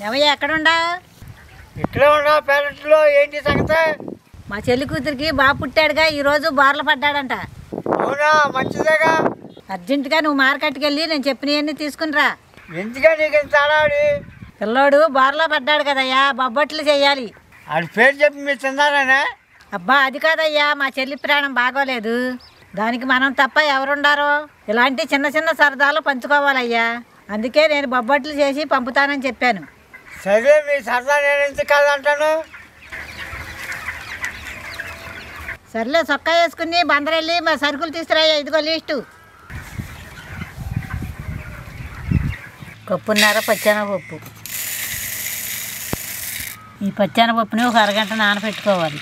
ఏమయ్యా ఎక్కడుండా ఇక్కడే ఉన్నా పేరెంట్లో ఏంటి సంగతి మా చెల్లి కూతురికి బాగా పుట్టాడుగా ఈరోజు బార్లు పడ్డాడంట అవునా మంచిదేగా అర్జెంటుగా నువ్వు మార్కెట్కి వెళ్ళి నేను చెప్పినవన్నీ తీసుకునిరా ఎందుకే నీకు ఇంత ఆడాడి పిల్లోడు బార్లో పడ్డాడు కదయ్యా బొబ్బట్లు చేయాలి ఆడి పేరు చెప్పి మీరు తిన్నారనే అబ్బా అది కాదయ్యా మా చెల్లి ప్రాణం బాగోలేదు దానికి మనం తప్ప ఎవరుండారో ఇలాంటి చిన్న చిన్న సరదాలు పంచుకోవాలయ్యా అందుకే నేను బొబ్బట్లు చేసి పంపుతానని చెప్పాను సరే మీ సరదా నేను ఎందుకు కాదంటాను సర్లే సొక్కా వేసుకుని బందరెళ్ళి మా సరుకులు తీసుకురాయ్యా ఇదిగో లిస్టు కప్పున్నర పచ్చెనపప్పు ఈ పచ్చెనపప్పుని ఒక అరగంట నానబెట్టుకోవాలి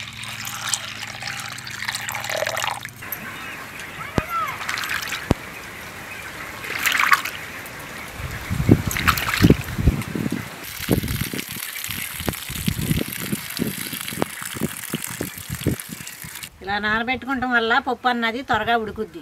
ఇలా నానబెట్టుకోవటం వల్ల పప్పు అన్నది త్వరగా ఉడుకుద్ది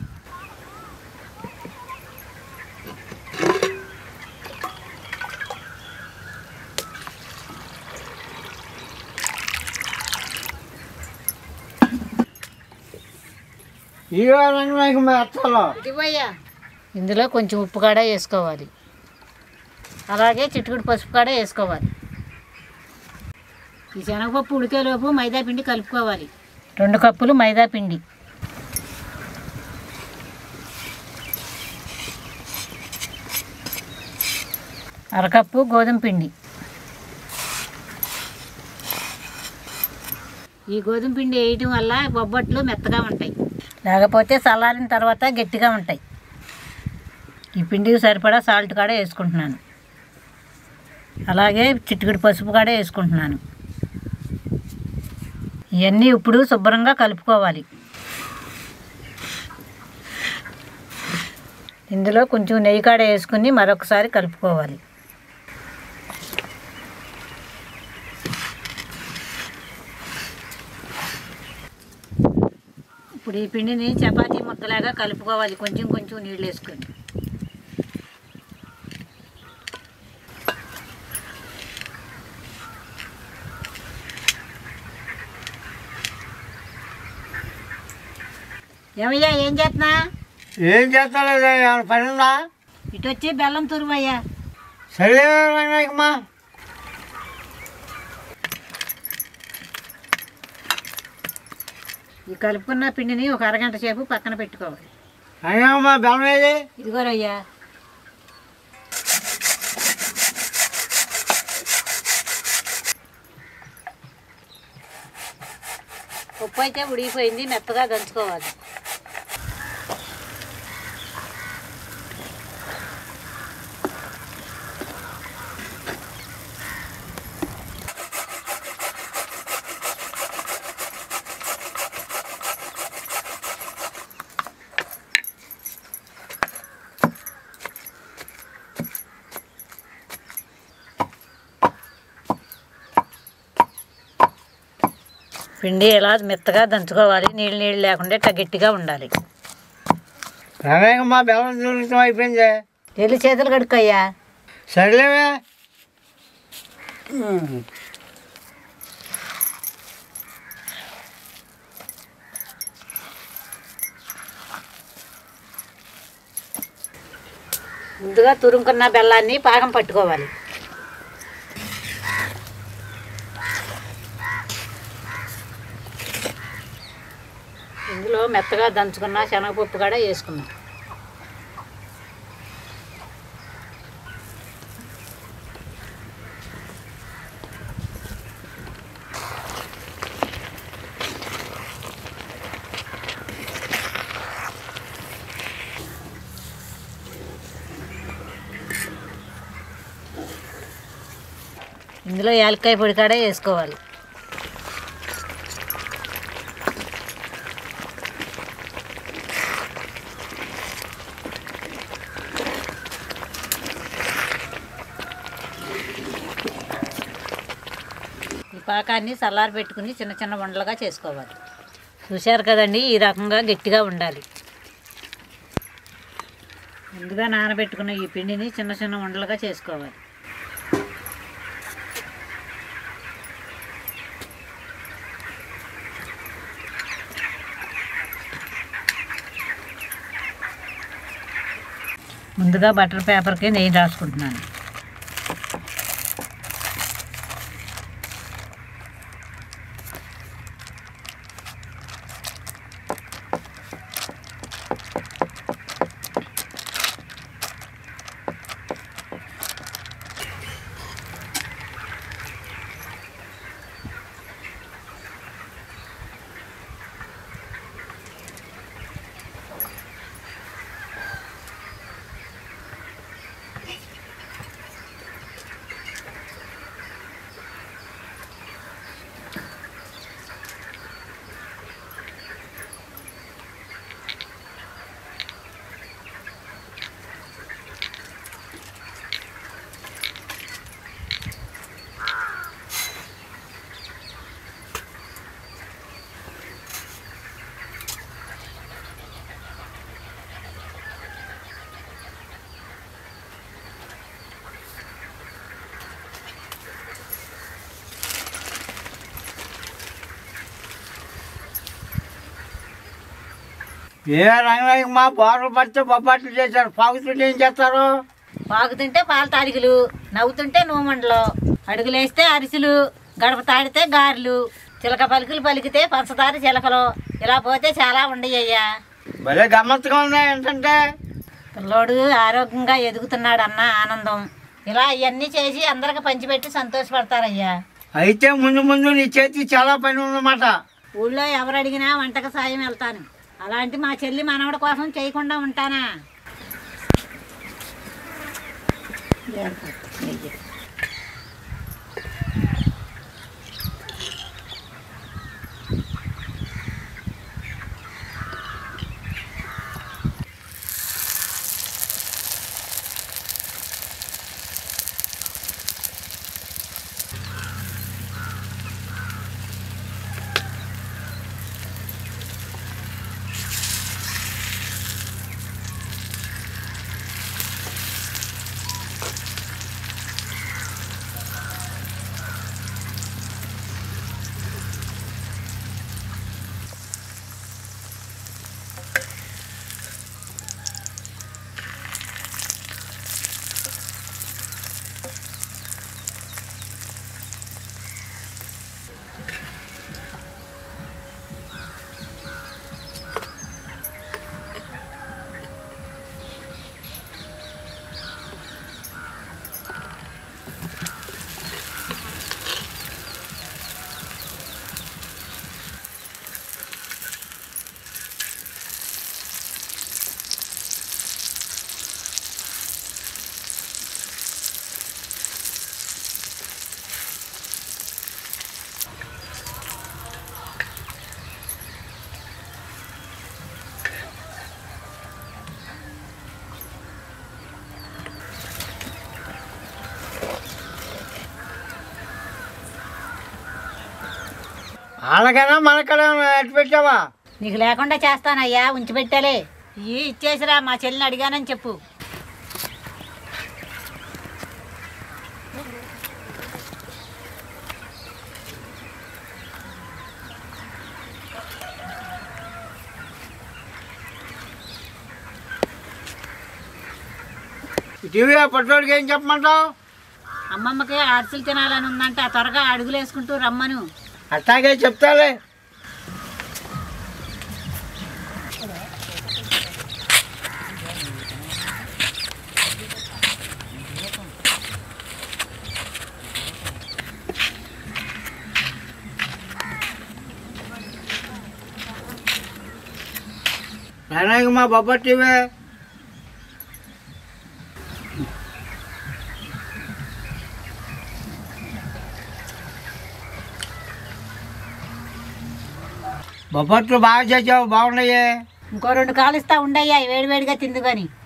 ఈ విధంగా నాకు మెత్తలో ఇదివయ్యా ఇందులో కొంచెం ఉప్పు కాడ వేసుకోవాలి అలాగే చిట్టుకుడు పసుపు కాడ వేసుకోవాలి ఈ శనగపప్పు ఉడికేలోపు మైదా పిండి కలుపుకోవాలి రెండు కప్పులు మైదా పిండి అరకప్పు గోధుమ పిండి ఈ గోధుమ పిండి వేయటం వల్ల బొబ్బట్లు మెత్తగా ఉంటాయి లేకపోతే చల్లారిన తర్వాత గట్టిగా ఉంటాయి ఈ పిండికి సరిపడా సాల్ట్ కాడ వేసుకుంటున్నాను అలాగే చిట్టుకుడి పసుపు కాడ వేసుకుంటున్నాను ఇవన్నీ ఇప్పుడు శుభ్రంగా కలుపుకోవాలి ఇందులో కొంచెం నెయ్యి కాడ వేసుకుని మరొకసారి కలుపుకోవాలి ఇప్పుడు ఈ పిండిని చపాతీ ముద్దలాగా కలుపుకోవాలి కొంచెం కొంచెం నీళ్ళు వేసుకొని ఏమయ్యా ఏం చేస్తున్నా ఏం చేస్తలేదు ఏమైనా పని ఉందా ఇటు వచ్చి బెల్లం తురుమయ్యా సరే రంగనాయకమ్మా ఈ కలుపుకున్న పిండిని ఒక అరగంట సేపు పక్కన పెట్టుకోవాలి రంగనాయకమ్మా బెల్లం ఏది ఇదిగోరయ్యా ఉప్పు అయితే ఉడిగిపోయింది మెత్తగా దంచుకోవాలి పిండి ఇలా మెత్తగా దంచుకోవాలి నీళ్ళు నీళ్ళు లేకుండా ఇట్లా గట్టిగా ఉండాలి రంగనాయకమ్మా బెల్లం దొరుకుతాం అయిపోయింది వెళ్ళి చేతులు కడుక్కోయ్యా సరేలేవే ముందుగా తురుముకున్న బెల్లాన్ని పాకం పట్టుకోవాలి ఇందులో మెత్తగా దంచుకున్న శనగపప్పు కూడా వేసుకుందాం ఇందులో యాలక్కాయ పొడి కాడ వేసుకోవాలి ఈ పాకాన్ని చల్లారి పెట్టుకుని చిన్న చిన్న వండలుగా చేసుకోవాలి చూశారు కదండి ఈ రకంగా గట్టిగా ఉండాలి ముందుగా నానబెట్టుకున్న ఈ పిండిని చిన్న చిన్న ఉండలుగా చేసుకోవాలి ముందుగా బటర్ పేపర్కి నెయ్యి రాసుకుంటున్నాను ఏ రంగనాయక మా బోర్లు పడితే బొబ్బట్లు చేశారు పాకుతుంటే ఏం చేస్తారు పాకుతుంటే పాల తాడికలు నవ్వుతుంటే నూమండలు అడుగులేస్తే అరిసెలు గడప తాడితే గారెలు చిలక పలుకులు పలికితే పంచదార చిలకలు ఇలా పోతే చాలా ఉండయ్యా భలే గమ్మత్తుగా ఉన్నాయి ఏంటంటే పిల్లోడు ఆరోగ్యంగా ఎదుగుతున్నాడు అన్న ఆనందం ఇలా ఇవన్నీ చేసి అందరికి పంచిపెట్టి సంతోషపడతారయ్యా అయితే ముందు ముందు నీ చేతి చాలా పని ఉందన్నమాట ఊళ్ళో ఎవరు అడిగినా వంటకు సాయం వెళ్తాను అలాంటి మా చెల్లి మనవడి కోసం చేయకుండా ఉంటానా వాళ్ళకైనా మనకైనా ఎట్టు పెట్టావా నీకు లేకుండా చేస్తానయ్యా ఉంచిపెట్టాలే ఇవి ఇచ్చేసిరా మా చెల్లిని అడిగానని చెప్పు టీవీ పట్టోడికి ఏం చెప్పమంటావు అమ్మమ్మకి అరిసెలు తినాలని ఉందంటే ఆ త్వరగా అడుగులు వేసుకుంటూ రమ్మను అట్టాగే చెప్తాలే నాయనకి మా బొబ్బట్టివే బొబ్బట్లు బాగా చేసావు బాగున్నాయే ఇంకో రెండు కాలు ఇస్తా ఉండయ్యా వేడివేడిగా తిందు కానీ